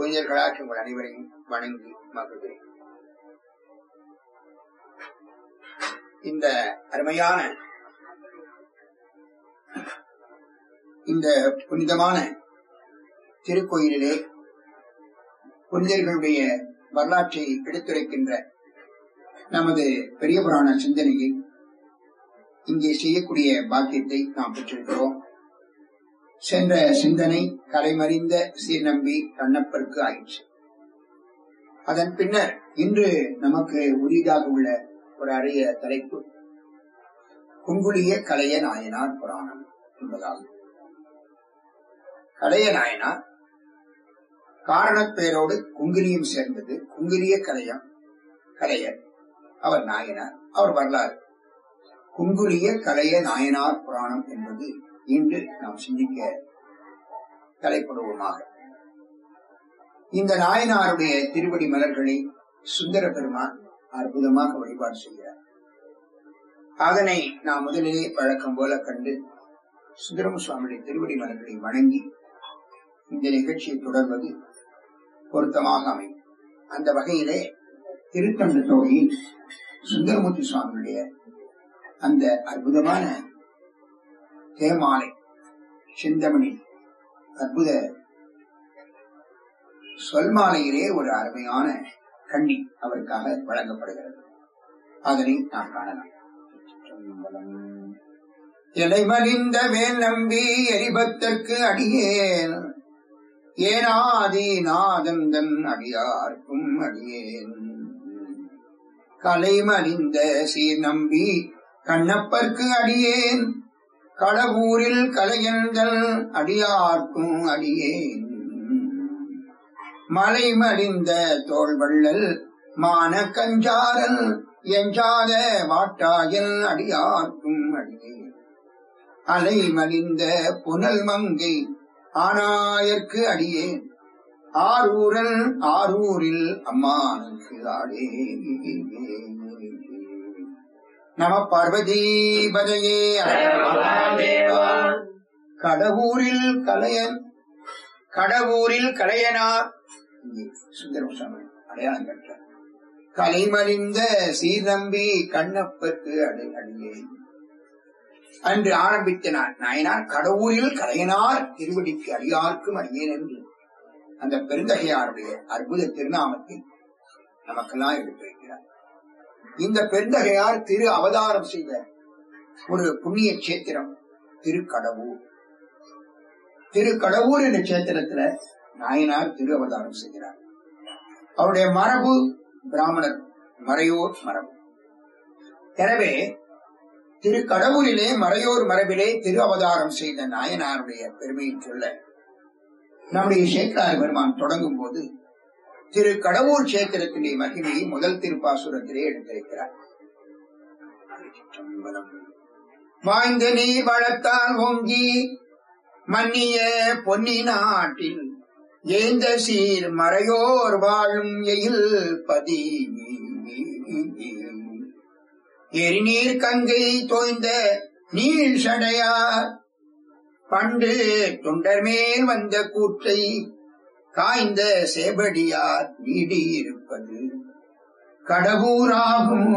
புனிதர்களாக உங்கள் அனைவரையும் வணங்கி மகிழ்கிறேன் இந்த அருமையான இந்த புனிதமான திருக்கோயிலிலே புனிதர்களுடைய வரலாற்றை எடுத்துரைக்கின்ற நமது பெரிய புராண சிந்தனையை இங்கே செய்யக்கூடிய பாக்கியத்தை நாம் பெற்றிருக்கிறோம் சென்ற சிந்தனை கலைமறிந்த சீர்நம்பி கண்ணப்பருக்கு ஆயிற்று அதன் பின்னர் இன்று நமக்கு உரியதாக உள்ள ஒரு அரிய தலைப்பு குங்குலிய கலைய நாயனார் புராணம் என்பதாகும் கலைய நாயனார் காரணப்பேரோடு குங்கிலியும் சேர்ந்தது குங்கிலிய கலையம் கலையர் அவர் நாயனார் அவர் வரலாறு குங்குலிய கலைய நாயனார் புராணம் என்பது இன்று நாம் சிந்திக்க தலைப்படுவோமாக இந்த நாயனாருடைய திருவடி மலர்களை சுந்தர பெருமான் அற்புதமாக வழிபாடு செய்கிறார் அதனை நாம் முதலிலே பழக்கம் போல கண்டு சுந்தரம் சுவாமியுடைய திருவடி மலர்களை வணங்கி இந்த நிகழ்ச்சியை தொடர்வது பொருத்தமாக அமையும் அந்த வகையிலே திருத்தண்டு தொகையில் சுந்தரமூர்த்தி சுவாமியுடைய அந்த அற்புதமான தேமாலை சிந்தமணி அற்புத சொல்மாலையிலே ஒரு அருமையான கண்ணி அவருக்காக வழங்கப்படுகிறது அதனை நாம் காணலாம் இலைமலிந்த மேல் நம்பி எரிபத்தற்கு அடியேன் ஏனாதி நாதந்தன் அடியார்க்கும் அடியேன் கலைமலிந்த சீர் நம்பி கண்ணப்பர்க்கு அடியேன் களவூரில் கலையந்தல் அடியார்க்கும் அடியேன் மலைமலிந்த தோள்வள்ளல் மான கஞ்சாரல் எஞ்சாத வாட்டாயல் அடியார்க்கும் அடியேன் அலைமலிந்த புனல் மங்கை ஆனாயர்க்கு அடியேன் ஆரூரல் ஆரூரில் அம்மானுக்கு ஆடே நம பார்வதீபதையே கடவுரில் கலையன் கடவுரில் கலையனார் சுந்தரம் சுவாமி அடையாளம் கற்றார் கலைமலிந்த சீர்நம்பி கண்ணப்பற்கு அடை அடியே அன்று ஆரம்பித்த நான் நாயனார் கடவுரில் கலையனார் திருவடிக்கு அடியார்க்கும் அடியேன் என்று அந்த பெருந்தகையாருடைய அற்புத திருநாமத்தை நமக்கெல்லாம் எடுத்திருக்கிறார் இந்த பெருந்தகையார் திரு அவதாரம் செய்த ஒரு புண்ணிய கஷேத்திரம் திருக்கடவுர் திருக்கடவுர் என்ற கஷேத்திரத்துல நாயனார் திரு அவதாரம் செய்கிறார் அவருடைய மரபு பிராமணர் மறையோர் மரபு எனவே திருக்கடவுரிலே மறையோர் மரபிலே திரு அவதாரம் செய்த நாயனாருடைய பெருமையை சொல்ல நம்முடைய சேக்கரார் பெருமான் தொடங்கும் போது திரு கடவுள் சேத்திரத்தினுடைய மகிமையை முதல் திருப்பாசுரத்திலே எடுத்திருக்கிறார் வாய்ந்த நீர் வளர்த்தால் ஓங்கி மன்னிய பொன்னி நாட்டில் ஏந்த சீர் மறையோர் வாழும் எயில் பதி எரிநீர் கங்கை தோய்ந்த நீள் சடையார் பண்டு தொண்டர் மேல் வந்த கூற்றை காய்ந்த சேபடியார் நீடியிருப்பது கடவுராகும்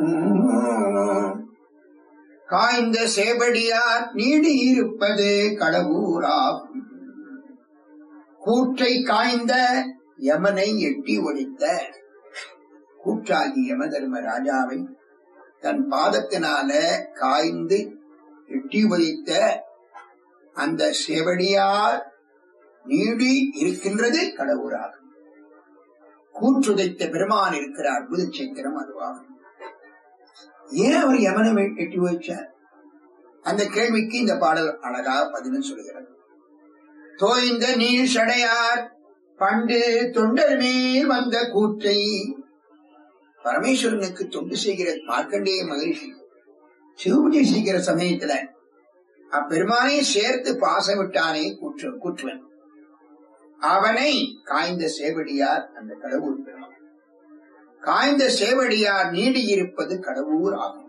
காய்ந்த சேபடியார் நீடியிருப்பது கடவுராகும் கூற்றை காய்ந்த யமனை எட்டி ஒழித்த கூற்றாகி யம தர்ம ராஜாவை தன் பாதத்தினால காய்ந்து எட்டி ஒழித்த அந்த சேவடியார் நீடி இருக்கின்றது கடவுளாகும் கூற்றுதைத்த பெருமான் இருக்கிற அற்புத சேத்திரம் அதுவாகும் ஏன் அவர் யமனை எட்டி வைச்சார் அந்த கேள்விக்கு இந்த பாடல் அழகாக பதிலும் சொல்கிறது தோய்ந்த நீர் சடையார் பண்டு தொண்டர் மேல் வந்த கூற்றை பரமேஸ்வரனுக்கு தொண்டு செய்கிற மார்க்கண்டேய மகிழ்ச்சி சிவபூஜை செய்கிற சமயத்துல அப்பெருமானை சேர்த்து பாசம் விட்டானே கூற்று கூற்றுவன் அவனை காய்ந்த சேவடியார் அந்த கடவுள் பெருமான் காய்ந்த சேவடியார் நீடியிருப்பது கடவுர் ஆகும்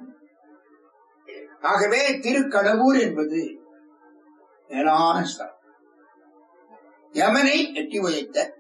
ஆகவே திருக்கடவுர் என்பது மேலான ஸ்தலம் யமனை எட்டி உதைத்த